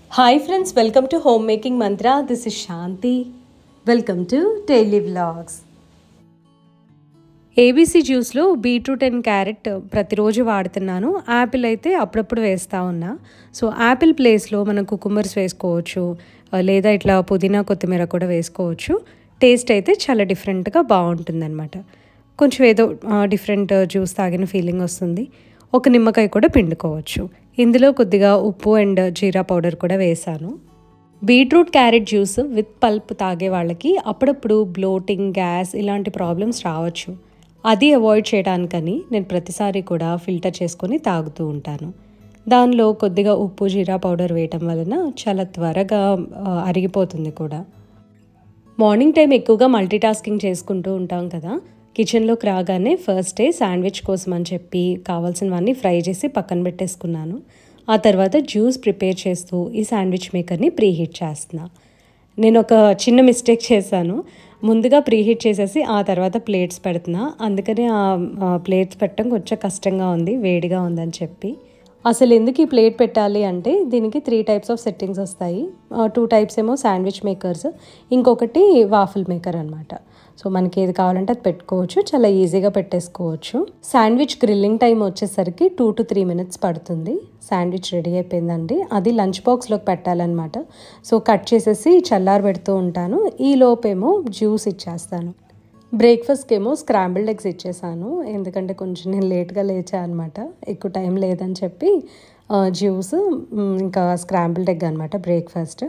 hi friends welcome to home making mantra this is Shanti welcome to daily vlogs ABC జ్యూస్లో beetroot and carrot ప్రతిరోజు వాడుతున్నాను Apple అయితే అప్పుడప్పుడు వేస్తూ ఉన్నా సో యాపిల్ ప్లేస్లో మనం కుకుంబర్స్ వేసుకోవచ్చు ఆ, లేదా ఇట్లా పుదీనా కొత్తిమీర కూడా వేసుకోవచ్చు టేస్ట్ అయితే చాలా డిఫరెంట్గా బాగుంటుందన్నమాట కొంచెం ఏదో డిఫరెంట్ జ్యూస్ తాగిన ఫీలింగ్ వస్తుంది ఒక నిమ్మకాయ కూడా పిండుకోవచ్చు ఇందులో కొద్దిగా ఉప్పు అండ్ జీరా పౌడర్ కూడా వేసాను beetroot carrot juice with pulp తాగే వాళ్ళకి అప్పుడప్పుడు బ్లోటింగ్ గ్యాస్ ఇలాంటి ప్రాబ్లమ్స్ రావచ్చు అది అవాయిడ్ చేయడానికని నేను ప్రతిసారి కూడా ఫిల్టర్ చేసుకొని తాగుతూ ఉంటాను దానిలో కొద్దిగా ఉప్పు జీరా పౌడర్ వేయటం వలన చాలా త్వరగా ఆ, అరిగిపోతుంది కూడా మార్నింగ్ టైం ఎక్కువగా మల్టీ టాస్కింగ్ చేసుకుంటూ ఉంటాం కదా కిచెన్లోకి రాగానే ఫస్ట్ డే శాండ్విచ్ కోసం అని చెప్పి కావాల్సినవన్నీ ఫ్రై చేసి పక్కన పెట్టేసుకున్నాను ఆ తర్వాత జ్యూస్ ప్రిపేర్ చేస్తూ ఈ శాండ్విచ్ మేకర్ని ప్రీహీట్ చేస్తున్నా నేను ఒక చిన్న మిస్టేక్ చేశాను ముందుగా ప్రీహీట్ చేసేసి ఆ తర్వాత ప్లేట్స్ పెడుతున్నా అందుకని ఆ ప్లేట్స్ పెట్టడం కొంచెం కష్టంగా ఉంది వేడిగా ఉందని చెప్పి అసలు ఎందుకు ఈ ప్లేట్ పెట్టాలి అంటే దీనికి త్రీ టైప్స్ ఆఫ్ సెట్టింగ్స్ వస్తాయి టూ టైప్స్ ఏమో శాండ్విచ్ మేకర్స్ ఇంకొకటి వాఫిల్ మేకర్ అనమాట సో మనకి ఏది కావాలంటే అది పెట్టుకోవచ్చు చాలా ఈజీగా పెట్టేసుకోవచ్చు శాండ్విచ్ గ్రిల్లింగ్ టైం వచ్చేసరికి టూ టు త్రీ మినిట్స్ పడుతుంది శాండ్విచ్ రెడీ అయిపోయిందండి అది లంచ్ బాక్స్లోకి పెట్టాలన్నమాట సో కట్ చేసేసి చల్లారి పెడుతూ ఉంటాను ఈ లోపేమో జ్యూస్ ఇచ్చేస్తాను బ్రేక్ఫాస్ట్కి ఏమో స్క్రాంబుల్డ్ ఎగ్స్ ఇచ్చేసాను ఎందుకంటే కొంచెం నేను లేట్గా లేచా అనమాట ఎక్కువ టైం లేదని చెప్పి ఆ, జ్యూస్ మ్, ఇంకా స్క్రాంబుల్డ్ ఎగ్ అనమాట బ్రేక్ఫాస్ట్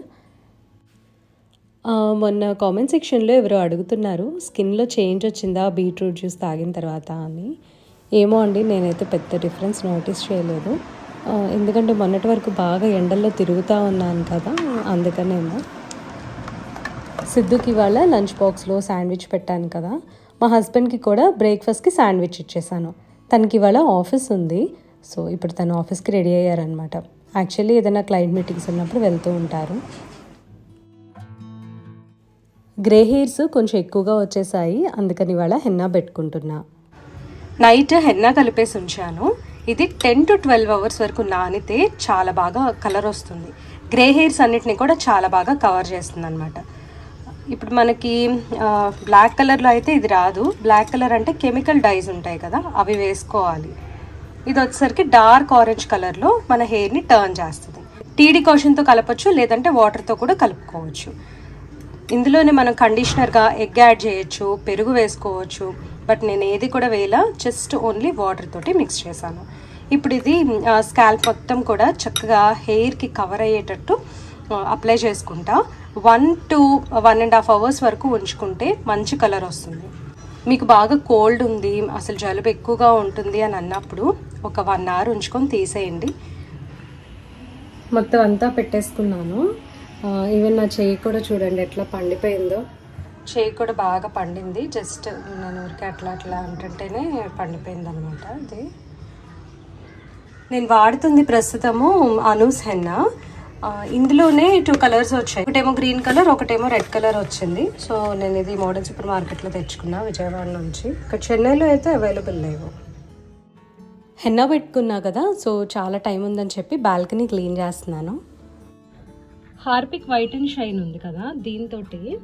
ఆ, మొన్న కామెంట్ సెక్షన్లో ఎవరో అడుగుతున్నారు స్కిన్లో చేంజ్ వచ్చిందా బీట్రూట్ జ్యూస్ తాగిన తర్వాత అని ఏమో అండి నేనైతే పెద్ద డిఫరెన్స్ నోటీస్ చేయలేదు ఆ, ఎందుకంటే మొన్నటి వరకు బాగా ఎండల్లో తిరుగుతూ ఉన్నాను కదా అందుకనేమో సిద్ధుకి ఇవాళ లంచ్ బాక్స్లో శాండ్విచ్ పెట్టాను కదా మా హస్బెండ్కి కూడా బ్రేక్ఫాస్ట్కి శాండ్విచ్ ఇచ్చేసాను తనకి ఇవాళ ఆఫీస్ ఉంది సో ఇప్పుడు తను ఆఫీస్కి రెడీ అయ్యారనమాట యాక్చువల్లీ ఏదైనా క్లయింట్ మీటింగ్స్ ఉన్నప్పుడు వెళ్తూ ఉంటారు గ్రే హెయిర్స్ కొంచెం ఎక్కువగా వచ్చేసాయి అందుకని ఇవాళ హెన్నా పెట్టుకుంటున్నా నైట్ హెన్నా కలిపేసి ఉంచాను ఇది టెన్ టు ట్వెల్వ్ అవర్స్ వరకు నానితే చాలా బాగా కలర్ వస్తుంది గ్రే హెయిర్స్ అన్నిటిని కూడా చాలా బాగా కవర్ చేస్తుంది అనమాట ఇప్పుడు మనకి బ్లాక్ కలర్లో అయితే ఇది రాదు బ్లాక్ కలర్ అంటే కెమికల్ డైస్ ఉంటాయి కదా అవి వేసుకోవాలి ఇది వచ్చేసరికి డార్క్ ఆరెంజ్ కలర్లో మన హెయిర్ని టర్న్ చేస్తుంది టీడీ కాషన్తో కలపచ్చు లేదంటే వాటర్తో కూడా కలుపుకోవచ్చు ఇందులోనే మనం కండిషనర్గా ఎగ్ యాడ్ చేయొచ్చు పెరుగు వేసుకోవచ్చు బట్ నేను ఏది కూడా వేయాల జస్ట్ ఓన్లీ వాటర్ తోటి మిక్స్ చేశాను ఇప్పుడు ఇది స్కాల్ప్ మొత్తం కూడా చక్కగా హెయిర్కి కవర్ అయ్యేటట్టు అప్లై చేసుకుంటా one to one and half hours వరకు ఉంచుకుంటే మంచి కలర్ వస్తుంది మీకు బాగా కోల్డ్ ఉంది అసలు జలుబు ఎక్కువగా ఉంటుంది అని అన్నప్పుడు ఒక వన్ అవర్ ఉంచుకొని తీసేయండి మొత్తం అంతా పెట్టేసుకున్నాను ఈవెన్ నా చేయి కూడా చూడండి ఎట్లా పండిపోయిందో చేయి కూడా బాగా పండింది జస్ట్ నేను ఊరికే అట్లా అట్లా అంటుంటేనే పండిపోయింది అనమాట అది నేను వాడుతుంది ప్రస్తుతము అనూస్ హెన్నా ఆ, ఇందులోనే టూ కలర్స్ వచ్చాయి ఒకటేమో గ్రీన్ కలర్ ఒకటేమో రెడ్ కలర్ వచ్చింది సో నేను ఇది మోడల్ సూపర్ మార్కెట్లో తెచ్చుకున్నా విజయవాడ నుంచి ఇక్కడ చెన్నైలో అయితే అవైలబుల్ లేవు హెన్నా పెట్టుకున్నా కదా సో చాలా టైం ఉందని చెప్పి బాల్కనీ క్లీన్ చేస్తున్నాను హార్పిక్ వైట్ అండ్ షైన్ ఉంది కదా దీంతో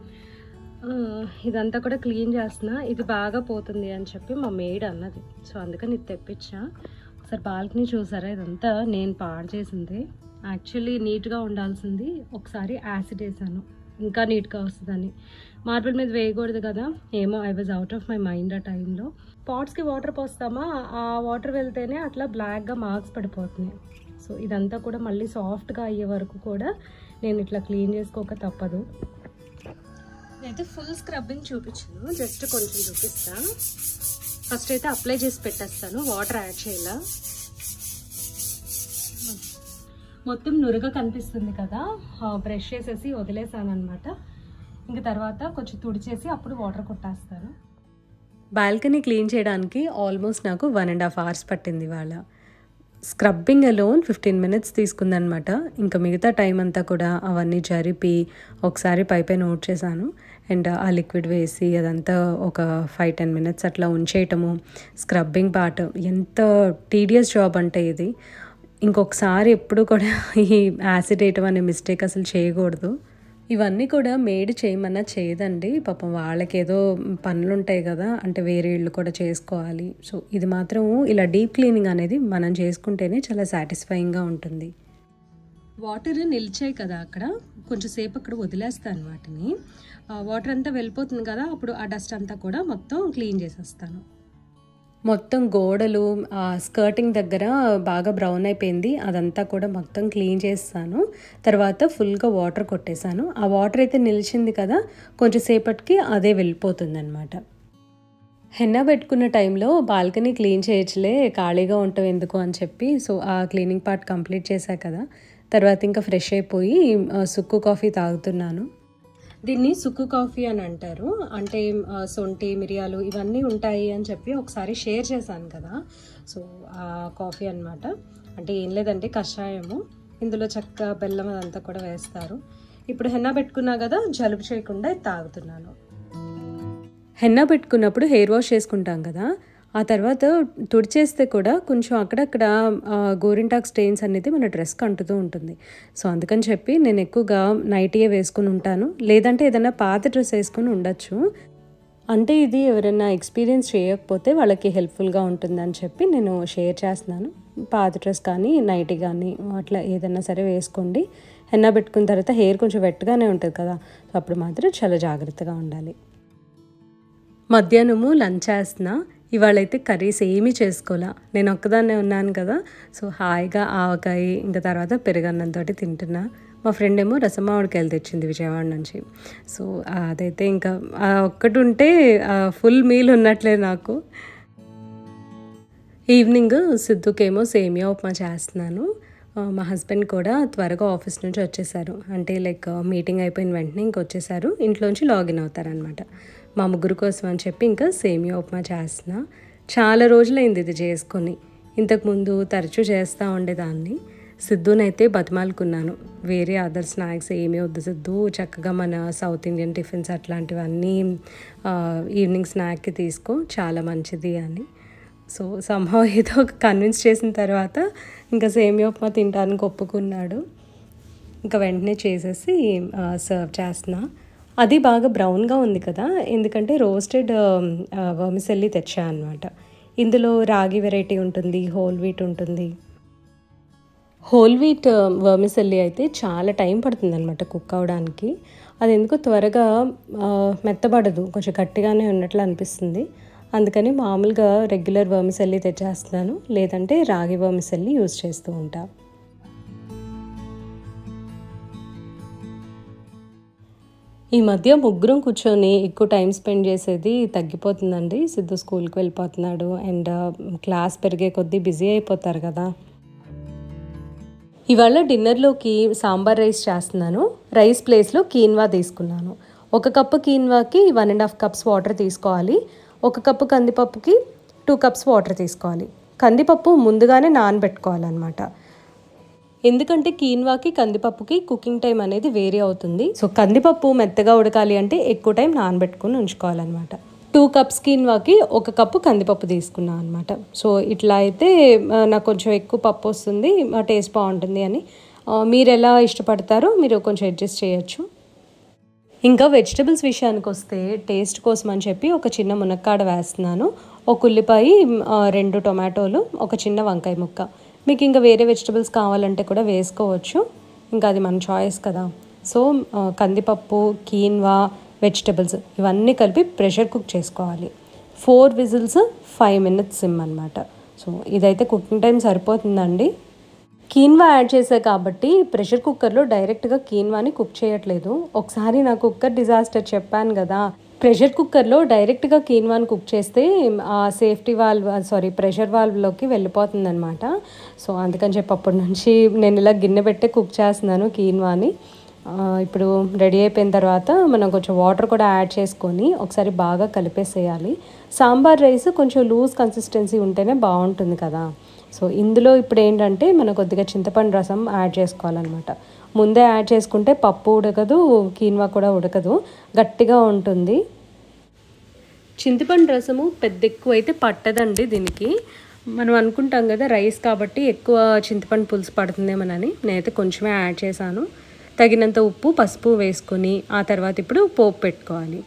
ఇదంతా కూడా క్లీన్ చేస్తున్నా ఇది బాగా పోతుంది అని చెప్పి మా మేడ్ అన్నది సో అందుకని ఇది తెప్పించా ఒకసారి బాల్కనీ చూసారా ఇదంతా నేను పాడు చేసింది యాక్చువల్లీ నీట్గా ఉండాల్సింది ఒకసారి యాసిడ్ వేసాను ఇంకా నీట్గా వస్తుందని మార్బుల్ మీద వేయకూడదు కదా ఏమో I was out of my mind ఆ టైంలో పాట్స్కి వాటర్ పోస్తామా ఆ వాటర్ వెళ్తేనే అట్లా బ్లాక్గా మార్క్స్ పడిపోతున్నాయి సో ఇదంతా కూడా మళ్ళీ సాఫ్ట్గా అయ్యే వరకు కూడా నేను ఇట్లా క్లీన్ చేసుకోక తప్పదు నేనైతే ఫుల్ స్క్రబ్బింగ్ చూపించాను జస్ట్ కొంచెం చూపిస్తా ఫస్ట్ అయితే అప్లై చేసి పెట్టేస్తాను వాటర్ యాడ్ చేయాల మొత్తం నురగ కనిపిస్తుంది కదా బ్రష్ చేసేసి వదిలేసాను అనమాట ఇంక తర్వాత కొంచెం తుడిచేసి అప్పుడు వాటర్ కొట్టేస్తాను బాల్కనీ క్లీన్ చేయడానికి ఆల్మోస్ట్ నాకు వన్ అండ్ హాఫ్ అవర్స్ పట్టింది వాళ్ళ స్క్రబ్బింగ్ అలోన్ ఫిఫ్టీన్ మినిట్స్ తీసుకుందనమాట ఇంకా మిగతా టైం అంతా కూడా అవన్నీ జరిపి ఒకసారి పైపై నోట్ చేశాను అండ్ ఆ లిక్విడ్ వేసి అదంతా ఒక ఫైవ్ టెన్ మినిట్స్ అట్లా ఉంచేయటము స్క్రబ్బింగ్ పార్ట్ ఎంత టీడియస్ జాబ్ అంటే ఇది ఇంకొకసారి ఎప్పుడు కూడా ఈ యాసిడ్ వేయటం అనే మిస్టేక్ అసలు చేయకూడదు ఇవన్నీ కూడా మేడ్ చేయమన్నా చేయదండి పాపం వాళ్ళకి ఏదో పనులు ఉంటాయి కదా అంటే వేరే ఇళ్ళు కూడా చేసుకోవాలి సో ఇది మాత్రం ఇలా డీప్ క్లీనింగ్ అనేది మనం చేసుకుంటేనే చాలా సాటిస్ఫైయింగ్గా ఉంటుంది వాటర్ నిలిచాయి కదా అక్కడ కొంచెం సేపు అక్కడ వదిలేస్తాను వాటిని వాటర్ అంతా వెళ్ళిపోతుంది కదా అప్పుడు ఆ డస్ట్ అంతా కూడా మొత్తం క్లీన్ చేసేస్తాను మొత్తం గోడలు స్కర్టింగ్ దగ్గర బాగా బ్రౌన్ అయిపోయింది అదంతా కూడా మొత్తం క్లీన్ చేస్తాను తర్వాత ఫుల్గా వాటర్ కొట్టేశాను ఆ వాటర్ అయితే నిలిచింది కదా కొంచెం సేపటికి అదే వెళ్ళిపోతుంది అనమాట హెన్నా పెట్టుకున్న టైంలో బాల్కనీ క్లీన్ చేయొచ్చులే ఖాళీగా ఉంటాం ఎందుకు అని చెప్పి సో ఆ క్లీనింగ్ పార్ట్ కంప్లీట్ చేశా కదా తర్వాత ఇంకా ఫ్రెష్ అయిపోయి సుక్కు కాఫీ తాగుతున్నాను దీన్ని సుక్కు కాఫీ అని అంటారు అంటే సొంటి మిరియాలు ఇవన్నీ ఉంటాయి అని చెప్పి ఒకసారి షేర్ చేశాను కదా సో ఆ కాఫీ అనమాట అంటే ఏం లేదంటే కషాయము ఇందులో చక్క బెల్లం అదంతా కూడా వేస్తారు ఇప్పుడు హెన్నా పెట్టుకున్నా కదా జలుబు చేయకుండా తాగుతున్నాను హెన్నా పెట్టుకున్నప్పుడు హెయిర్ వాష్ చేసుకుంటాం కదా ఆ తర్వాత తుడిచేస్తే కూడా కొంచెం అక్కడక్కడ గోరింటాక్ స్టెయిన్స్ అనేది మన డ్రెస్కి అంటుతూ ఉంటుంది సో అందుకని చెప్పి నేను ఎక్కువగా నైటీయే వేసుకుని ఉంటాను లేదంటే ఏదైనా పాత డ్రెస్ వేసుకుని ఉండొచ్చు అంటే ఇది ఎవరైనా ఎక్స్పీరియన్స్ చేయకపోతే వాళ్ళకి హెల్ప్ఫుల్గా ఉంటుందని చెప్పి నేను షేర్ చేస్తున్నాను పాత డ్రెస్ కానీ నైటీ కానీ అట్లా ఏదైనా సరే వేసుకోండి హెన్నా పెట్టుకున్న తర్వాత హెయిర్ కొంచెం వెట్గానే ఉంటుంది కదా అప్పుడు మాత్రం చాలా జాగ్రత్తగా ఉండాలి మధ్యాహ్నము లంచ్ చేస్తున్నా ఇవాళైతే కర్రీస్ ఏమీ చేసుకోవాలా నేను ఒక్కదాన్నే ఉన్నాను కదా సో హాయిగా ఆవకాయ ఇంకా తర్వాత పెరుగన్నంతో తింటున్నా మా ఫ్రెండ్ ఏమో రసమావిడికాయలు తెచ్చింది విజయవాడ నుంచి సో అదైతే ఇంకా ఒక్కటి ఉంటే ఫుల్ మీల్ ఉన్నట్లే నాకు ఈవినింగ్ సిద్ధుకేమో సేమియా ఉప్మా చేస్తున్నాను మా హస్బెండ్ కూడా త్వరగా ఆఫీస్ నుంచి వచ్చేసారు అంటే లైక్ మీటింగ్ అయిపోయిన వెంటనే ఇంక వచ్చేసారు ఇంట్లోంచి లాగిన్ అవుతారనమాట మా ముగ్గురు కోసం అని చెప్పి ఇంకా సేమియా ఉప్మా చేస్తున్నా చాలా రోజులైంది ఇది చేసుకొని ఇంతకుముందు తరచూ చేస్తూ ఉండేదాన్ని సిద్ధునైతే బతిమాలుకున్నాను వేరే అదర్ స్నాక్స్ ఏమీ వద్దు సిద్ధు చక్కగా మన సౌత్ ఇండియన్ టిఫిన్స్ అట్లాంటివన్నీ ఈవినింగ్ స్నాక్కి తీసుకో చాలా మంచిది అని సో సంభవ ఏదో ఒక కన్విన్స్ చేసిన తర్వాత ఇంకా సేమియా ఉప్మా తినడానికి ఒప్పుకున్నాడు ఇంకా వెంటనే చేసేసి సర్వ్ చేస్తున్నా అది బాగా బ్రౌన్గా ఉంది కదా ఎందుకంటే రోస్టెడ్ వర్మిసెల్లి తెచ్చా అనమాట ఇందులో రాగి వెరైటీ ఉంటుంది హోల్ వీట్ ఉంటుంది హోల్ వీట్ వర్మిసెల్లి అయితే చాలా టైం పడుతుంది అనమాట కుక్ అవడానికి అది ఎందుకో త్వరగా మెత్తబడదు కొంచెం గట్టిగానే ఉన్నట్లు అనిపిస్తుంది అందుకని మామూలుగా రెగ్యులర్ వర్మిసెల్లి తెచ్చేస్తున్నాను లేదంటే రాగి వర్మిసెల్లి యూజ్ చేస్తూ ఉంటా ఈ మధ్య ముగ్గురం కూర్చొని ఎక్కువ టైం స్పెండ్ చేసేది తగ్గిపోతుందండి సిద్ధు స్కూల్కి వెళ్ళిపోతున్నాడు అండ్ క్లాస్ పెరిగే కొద్దీ బిజీ అయిపోతారు కదా ఇవాళ డిన్నర్లోకి సాంబార్ రైస్ చేస్తున్నాను రైస్ ప్లేస్లో కీన్వా తీసుకున్నాను ఒక కప్పు కీన్వాకి one and half cups water తీసుకోవాలి ఒక కప్పు కందిపప్పుకి టూ కప్స్ వాటర్ తీసుకోవాలి కందిపప్పు ముందుగానే నానబెట్టుకోవాలన్నమాట ఎందుకంటే కీన్వాకి కందిపప్పుకి కుకింగ్ టైం అనేది వేరీ అవుతుంది సో కందిపప్పు మెత్తగా ఉడకాలి అంటే ఎక్కువ టైం నానబెట్టుకుని ఉంచుకోవాలన్నమాట టూ కప్స్ కీన్వాకి ఒక కప్పు కందిపప్పు తీసుకున్నాను అనమాట సో ఇట్లా అయితే నాకు కొంచెం ఎక్కువ పప్పు వస్తుంది టేస్ట్ బాగుంటుంది అని మీరు ఎలా ఇష్టపడతారో మీరు కొంచెం అడ్జస్ట్ చేయొచ్చు ఇంకా వెజిటబుల్స్ విషయానికి వస్తే టేస్ట్ కోసం అని చెప్పి ఒక చిన్న మునక్కాడ వేస్తున్నాను ఒక ఉల్లిపాయ రెండు టొమాటోలు ఒక చిన్న వంకాయ ముక్క మీకు ఇంకా వేరే వెజిటబుల్స్ కావాలంటే కూడా వేసుకోవచ్చు ఇంకా అది మన చాయిస్ కదా సో కందిపప్పు కీన్వా వెజిటబుల్స్ ఇవన్నీ కలిపి ప్రెషర్ కుక్ చేసుకోవాలి four whistles five minutes sim అనమాట సో ఇదైతే కుకింగ్ టైం సరిపోతుందండి కీన్వా యాడ్ చేసా కాబట్టి ప్రెషర్ కుక్కర్లో డైరెక్ట్గా కీన్వాని కుక్ చేయట్లేదు ఒకసారి నా కుక్కర్ డిజాస్టర్ చెప్పాను కదా ప్రెషర్ కుక్కర్లో డైరెక్ట్గా కీన్వాని కుక్ చేస్తే ఆ సేఫ్టీ వాల్వ్ సారీ ప్రెషర్ వాల్వ్లోకి వెళ్ళిపోతుంది అనమాట సో అందుకని చెప్పి అప్పటి నుంచి నేను ఇలా గిన్నె పెట్టే కుక్ చేస్తున్నాను కీన్వాని ఇప్పుడు రెడీ అయిపోయిన తర్వాత మనం కొంచెం వాటర్ కూడా యాడ్ చేసుకొని ఒకసారి బాగా కలిపేసేయాలి సాంబార్ రైస్ కొంచెం లూజ్ కన్సిస్టెన్సీ ఉంటేనే బాగుంటుంది కదా సో ఇందులో ఇప్పుడు ఏంటంటే మనం కొద్దిగా చింతపండు రసం యాడ్ చేసుకోవాలన్నమాట ముందే యాడ్ చేసుకుంటే పప్పు ఉడకదు కీన్వా కూడా ఉడకదు గట్టిగా ఉంటుంది చింతపండు రసము పెద్ద ఎక్కువ అయితే పట్టదండి దీనికి మనం అనుకుంటాం కదా రైస్ కాబట్టి ఎక్కువ చింతపండు పులుసు పడుతుందేమోనని నేనైతే కొంచెమే యాడ్ చేశాను తగినంత ఉప్పు పసుపు వేసుకొని ఆ తర్వాత ఇప్పుడు పోపు పెట్టుకోవాలి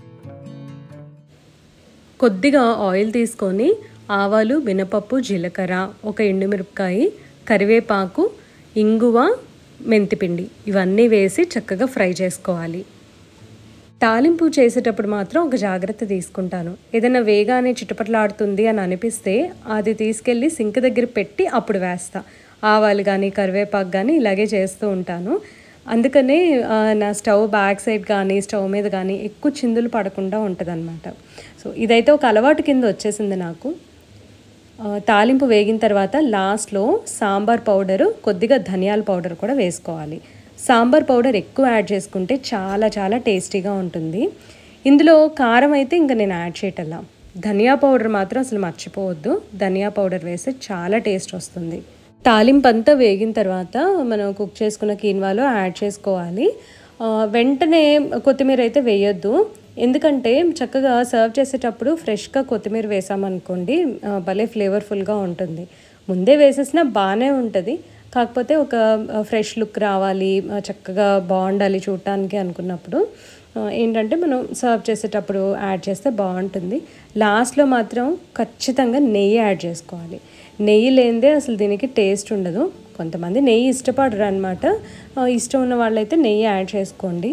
కొద్దిగా ఆయిల్ తీసుకొని ఆవాలు మినపప్పు జీలకర్ర ఒక ఎండుమిరపకాయ కరివేపాకు ఇంగువ మెంతిపిండి ఇవన్నీ వేసి చక్కగా ఫ్రై చేసుకోవాలి తాలింపు చేసేటప్పుడు మాత్రం ఒక జాగ్రత్త తీసుకుంటాను ఏదైనా వేగానే చిటపట్లాడుతుంది అని అనిపిస్తే అది తీసుకెళ్ళి సింక్ దగ్గర పెట్టి అప్పుడు వేస్తా ఆవాలు కానీ కరివేపాకు కానీ ఇలాగే చేస్తూ ఉంటాను అందుకనే ఆ, నా స్టవ్ బ్యాక్ సైడ్ కానీ స్టవ్ మీద కానీ ఎక్కువ చిందులు పడకుండా ఉంటుంది సో ఇదైతే ఒక అలవాటు కింద వచ్చేసింది నాకు ఆ, తాలింపు వేగిన తర్వాత లాస్ట్లో సాంబార్ పౌడరు కొద్దిగా ధనియాల పౌడర్ కూడా వేసుకోవాలి సాంబార్ పౌడర్ ఎక్కువ యాడ్ చేసుకుంటే చాలా చాలా టేస్టీగా ఉంటుంది ఇందులో కారం అయితే ఇంకా నేను యాడ్ చేయటల్లా ధనియా పౌడర్ మాత్రం అసలు మర్చిపోవద్దు ధనియా పౌడర్ వేస్తే చాలా టేస్ట్ వస్తుంది తాలింపు అంతా వేగిన తర్వాత మనం కుక్ చేసుకున్న కీన్వాలో యాడ్ చేసుకోవాలి ఆ, వెంటనే కొత్తిమీర అయితే వేయొద్దు ఎందుకంటే చక్కగా సర్వ్ చేసేటప్పుడు ఫ్రెష్గా కొత్తిమీర వేసామనుకోండి ఆ, భలే ఫ్లేవర్ఫుల్గా ఉంటుంది ముందే వేసేసినా బాగానే ఉంటుంది కాకపోతే ఒక ఫ్రెష్ లుక్ రావాలి ఆ, చక్కగా బాగుండాలి చూడటానికి అనుకున్నప్పుడు ఆ, ఏంటంటే మనం సర్వ్ చేసేటప్పుడు యాడ్ చేస్తే బాగుంటుంది లాస్ట్లో మాత్రం ఖచ్చితంగా నెయ్యి యాడ్ చేసుకోవాలి నెయ్యి లేనిదే అసలు దీనికి టేస్ట్ ఉండదు కొంతమంది నెయ్యి ఇష్టపడరు అనమాట ఇష్టం ఉన్న వాళ్ళైతే నెయ్యి యాడ్ చేసుకోండి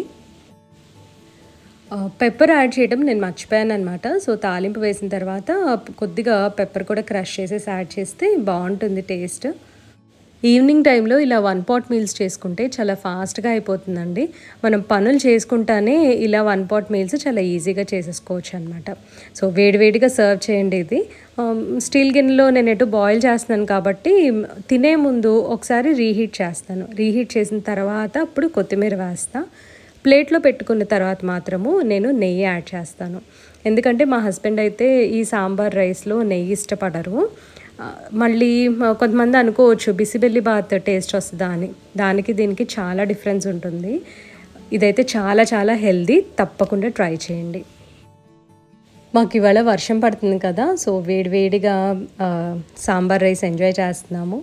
పెప్పర్ యాడ్ చేయడం నేను మర్చిపోయాను అనమాట సో తాలింపు వేసిన తర్వాత కొద్దిగా పెప్పర్ కూడా క్రష్ చేసేసి యాడ్ చేస్తే బాగుంటుంది టేస్ట్ ఈవినింగ్ టైంలో ఇలా వన్ పాట్ మీల్స్ చేసుకుంటే చాలా ఫాస్ట్గా అయిపోతుందండి మనం పనులు చేసుకుంటానే ఇలా వన్ పాట్ మీల్స్ చాలా ఈజీగా చేసేసుకోవచ్చు అనమాట సో వేడివేడిగా సర్వ్ చేయండి ఇది ఆమ్, స్టీల్ గిన్నెలో నేను ఎటు బాయిల్ చేస్తున్నాను కాబట్టి తినే ముందు ఒకసారి రీహీట్ చేస్తాను రీహీట్ చేసిన తర్వాత అప్పుడు కొత్తిమీర వేస్తా ప్లేట్లో పెట్టుకున్న తర్వాత మాత్రము నేను నెయ్యి యాడ్ చేస్తాను ఎందుకంటే మా హస్బెండ్ అయితే ఈ సాంబార్ రైస్లో నెయ్యి ఇష్టపడరు ఆ, మళ్ళీ మ- కొంతమంది అనుకోవచ్చు బిసిబెల్లి బాత్ టేస్ట్ వస్తుందా అని దానికి దీనికి చాలా డిఫరెన్స్ ఉంటుంది ఇదైతే చాలా చాలా హెల్దీ తప్పకుండా ట్రై చేయండి మాకు ఇవాళ వర్షం పడుతుంది కదా సో వేడివేడిగా ఆ, సాంబార్ రైస్ ఎంజాయ్ చేస్తున్నాము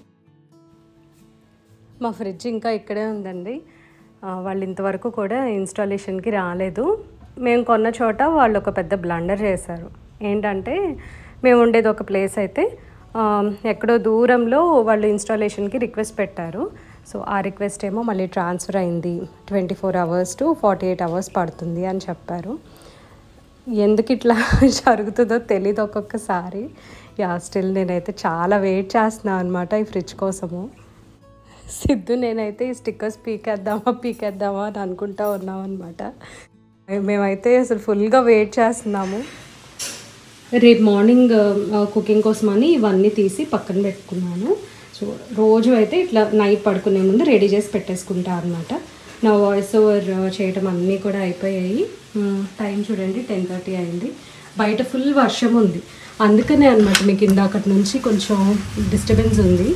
మా ఫ్రిడ్జ్ ఇంకా ఇక్కడే ఉందండి ఆ, వాళ్ళు ఇంతవరకు కూడా ఇన్స్టాలేషన్కి రాలేదు మేము కొన్న చోట వాళ్ళు ఒక పెద్ద బ్లండర్ చేశారు ఏంటంటే మేము ఉండేది ఒక ప్లేస్ అయితే ఆ, ఎక్కడో దూరంలో వాళ్ళు ఇన్స్టాలేషన్కి రిక్వెస్ట్ పెట్టారు సో ఆ రిక్వెస్ట్ ఏమో మళ్ళీ ట్రాన్స్ఫర్ అయింది twenty four hours to forty eight hours పడుతుంది అని చెప్పారు ఎందుకు ఇట్లా జరుగుతుందో తెలియదు ఒక్కొక్కసారి యా స్టిల్ నేనైతే చాలా వెయిట్ చేస్తున్నాను అనమాట ఈ ఫ్రిడ్జ్ కోసము సిద్ధు నేనైతే ఈ స్టిక్కర్స్ పీకేద్దామా పీకేద్దామా అని అనుకుంటా ఉన్నాం అనమాట మేమైతే అసలు ఫుల్గా వెయిట్ చేస్తున్నాము రేపు మార్నింగ్ కుకింగ్ కోసమని ఇవన్నీ తీసి పక్కన పెట్టుకున్నాను సో రోజు అయితే ఇట్లా నైట్ పడుకునే ముందు రెడీ చేసి పెట్టేసుకుంటా అనమాట నా వాయిస్ ఓవర్ చేయటం అన్నీ కూడా అయిపోయాయి టైం చూడండి టెన్ థర్టీ అయింది బయట ఫుల్ వర్షం ఉంది అందుకనే అనమాట మీకు ఇందాకటి నుంచి కొంచెం డిస్టర్బెన్స్ ఉంది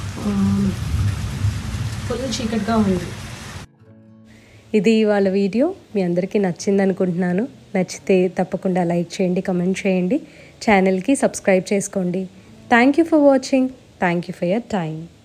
ఫుల్ చీకటిగా ఉంది ఇది ఇవాళ వీడియో మీ అందరికీ నచ్చింది అనుకుంటున్నాను నచ్చితే తప్పకుండా లైక్ చేయండి కమెంట్ చేయండి ఛానల్కి సబ్స్క్రైబ్ చేసుకోండి thank you for watching thank you for your time